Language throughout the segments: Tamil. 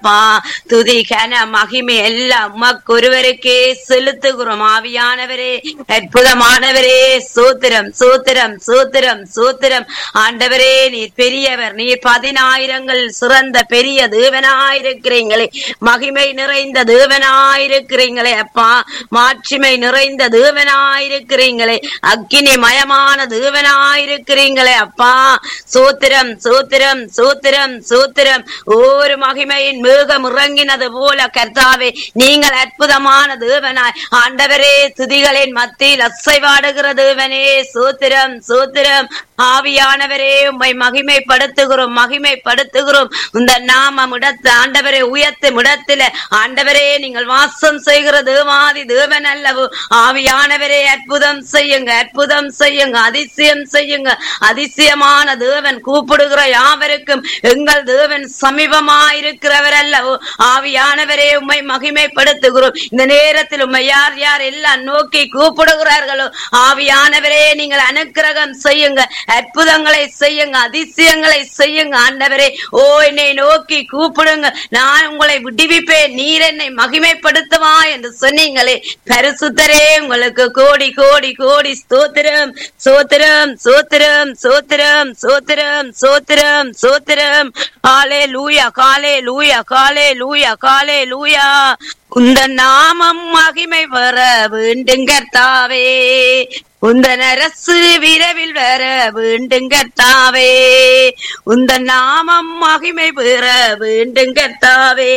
அப்பா துதி கன மகிமை எல்லாம் உமக்கொருவருக்கே செலுத்துகிறோம் ஆவியானவரே அற்புதமானவரே சூத்திரம் சூத்திரம் சூத்திரம் சூத்திரம் ஆண்டவரே நீர் பெரியவர் நீர் பதினாயிரங்கள் சிறந்த பெரிய தேவனாயிருக்கிறீங்களே மகிமை நிறைந்த தேவனாயிருக்கிறீங்களே அப்பா மாட்சிமை நிறைந்த தேவனாயிருக்கிறீங்களே அக்கினி மயமான தேவனாயிருக்கிறீங்களே அப்பா சூத்திரம் சூத்திரம் சூத்திரம் சூத்திரம் ஒரு மகிமையின் மேகம் இறங்கினது போல கர்த்தாவே நீங்கள் அற்புதமான தேவனாய் ஆண்டவரே துதிகளின் மத்தியில் அசைவாடுகிற தேவனே சூத்திரம் சூத்திரம் ஆவியானவரே உம்மை மகிமைப்படுத்துகிறோம் மகிமைப்படுத்துகிறோம் இந்த நாமம் இடத்து ஆண்டவரே உயர்த்தும் இடத்துல ஆண்டவரே நீங்கள் வாசம் செய்கிற தேவாதி தேவன் அல்லவோ ஆவியானவரே அற்புதம் செய்யுங்க அற்புதம் செய்யுங்க அதிசயம் செய்யுங்க அதிசயமான தேவன் கூப்பிடுகிற யாவருக்கும் எங்கள் தேவன் சமீபமாயிருக்கிறவர் அல்லவோ ஆவியானவரே உம்மை மகிமைப்படுத்துகிறோம் இந்த நேரத்தில் உம்மை யார் யார் எல்லாம் நோக்கி கூப்பிடுகிறார்களோ ஆவியானவரே நீங்கள் அனுக்கிரகம் செய்யுங்க அற்புதங்களை செய்யுங்க அதிசயங்களை செய்யுங்க ஆண்டவரே ஓ என்னை நோக்கி கூப்பிடுங்க நான் உங்களை விடுவிப்பேன் நீர் என்னை மகிமைப்படுத்துவா என்று சொன்னீங்களே பரிசுத்தரே உங்களுக்கு கோடி கோடி கோடி ஸ்தோத்திரம் சோத்திரம் சோத்திரம் சோத்திரம் சோத்திரம் சோத்திரம் சோத்திரம் காலே லூயா காலே லூயா காலே லூயா காலே லூயா உந்த நாமம் மகிமை வர வேண்டும் கர்த்தாவே உந்தன் அரசு விரைவில் வர வேண்டும் கர்த்தாவே உந்த நாமம் மகிமை பெற வேண்டும் கர்த்தாவே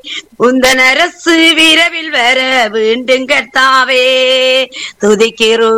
உந்தன் அரசு விரைவில் வர வேண்டும் கர்த்தாவே துதிக்கிறோம்